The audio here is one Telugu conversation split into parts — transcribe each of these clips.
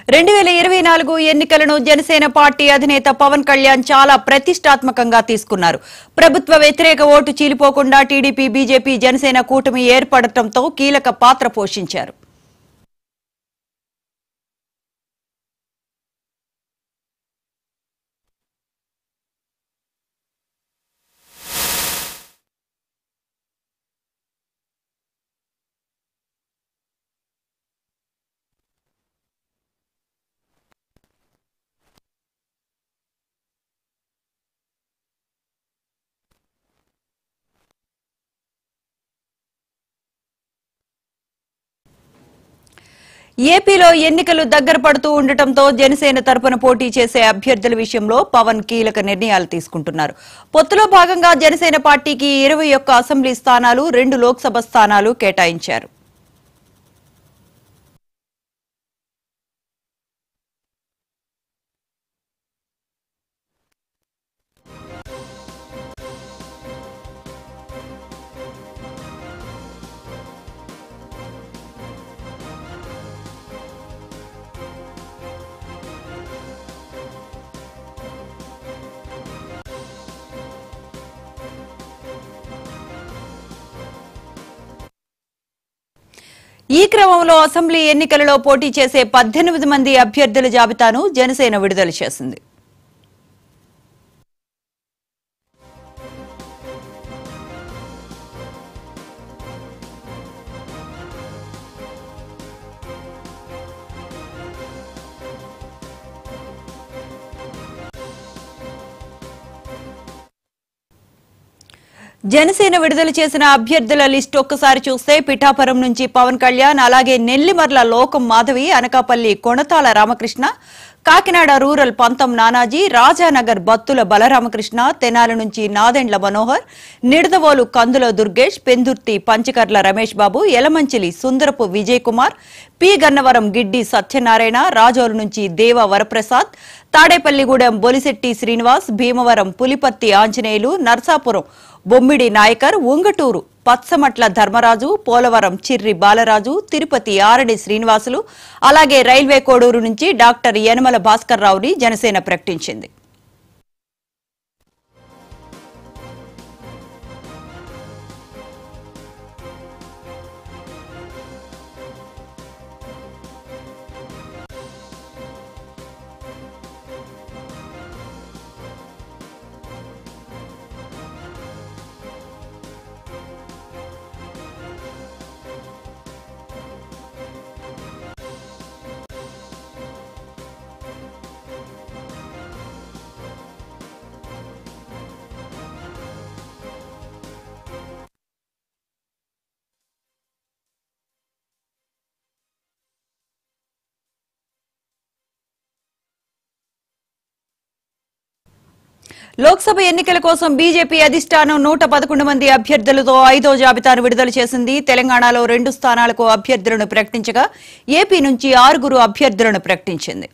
రెండు వేల ఇరవై నాలుగు ఎన్నికలను జనసేన పార్టీ అధినేత పవన్ కళ్యాణ్ చాలా ప్రతిష్టాత్మకంగా తీసుకున్నారు ప్రభుత్వ వ్యతిరేక ఓటు చీలిపోకుండా టీడీపీ బీజేపీ జనసేన కూటమి ఏర్పడటంతో కీలక పాత్ర పోషించారు ఏపీలో ఎన్నికలు దగ్గర పడుతూ ఉండటంతో జనసేన తరపున పోటీ చేసే అభ్యర్థుల విషయంలో పవన్ కీలక నిర్ణయాలు తీసుకుంటున్నారు పొత్తులో భాగంగా జనసేన పార్టీకి ఇరవై ఒక్క అసెంబ్లీ స్థానాలు రెండు లోక్సభ స్థానాలు కేటాయించారు ఈ క్రమంలో అసెంబ్లీ ఎన్నికలలో పోటీ చేసే పద్దెనిమిది మంది అభ్యర్థుల జాబితాను జనసేన విడుదల చేసింది జనసేన విడుదల చేసిన అభ్యర్థుల లిస్ట్ ఒక్కసారి చూస్తే పిఠాపురం నుంచి పవన్ కళ్యాణ్ అలాగే నెల్లిమర్ల లోకం మాధవి అనకాపల్లి కొణతాల రామకృష్ణ కాకినాడ రూరల్ పంతం నానాజీ రాజానగర్ బత్తుల బలరామకృష్ణ తెనాలి నుంచి నాదెండ్ల మనోహర్ నిడదవోలు కందుల దుర్గేష్ పెందుర్తి పంచకర్ల రమేష్ బాబు యలమంచిలి సుందరపు విజయ్ కుమార్ పి గన్నవరం గిడ్డి సత్యనారాయణ రాజోలు నుంచి దేవ వరప్రసాద్ తాడేపల్లిగూడెం బొలిశెట్టి శ్రీనివాస్ భీమవరం పులిపర్తి ఆంజనేయులు నర్సాపురం బొమ్మిడి నాయకర్ ఉంగటూరు పచ్చమట్ల ధర్మరాజు పోలవరం చిర్రి బాలరాజు తిరుపతి ఆరడి శ్రీనివాసులు అలాగే రైల్వే కోడూరు నుంచి డాక్టర్ యనమల భాస్కర్ రావుని జనసేన ప్రకటించింది లోక్సభ ఎన్నికల కోసం బీజేపీ అధిష్టానం నూట పదకొండు మంది అభ్యర్థులతో ఐదో జాబితాను విడుదల చేసింది తెలంగాణలో రెండు స్థానాలకు అభ్యర్థులను ప్రకటించగా ఏపీ నుంచి ఆరుగురు అభ్యర్థులను ప్రకటించింది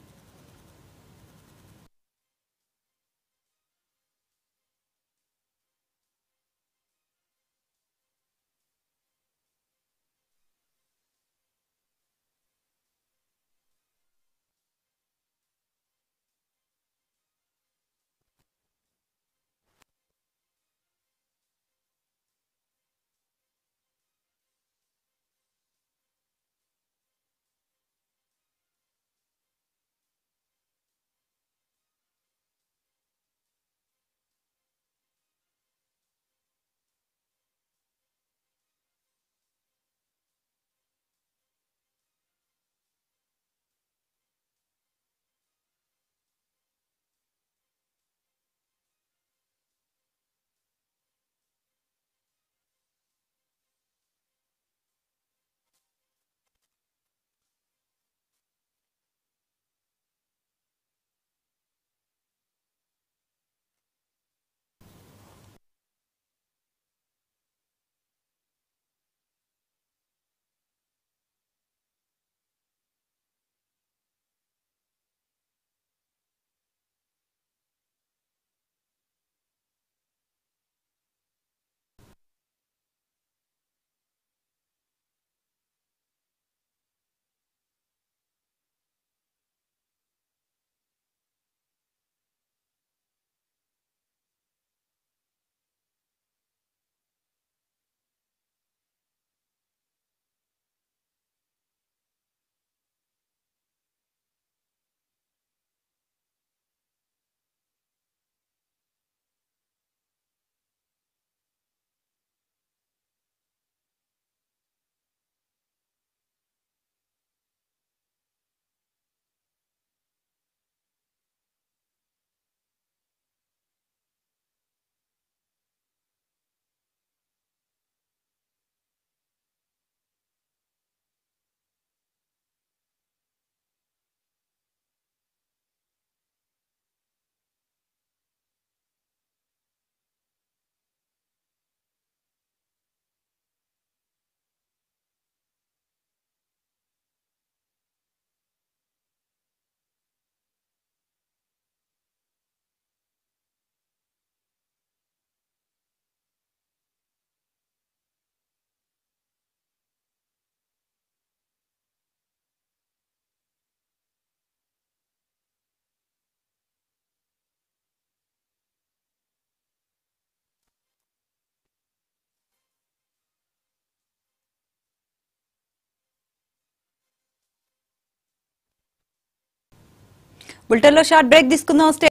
బులెటిన్లో షార్ట్ బ్రేక్ తీసుకుందాం స్టే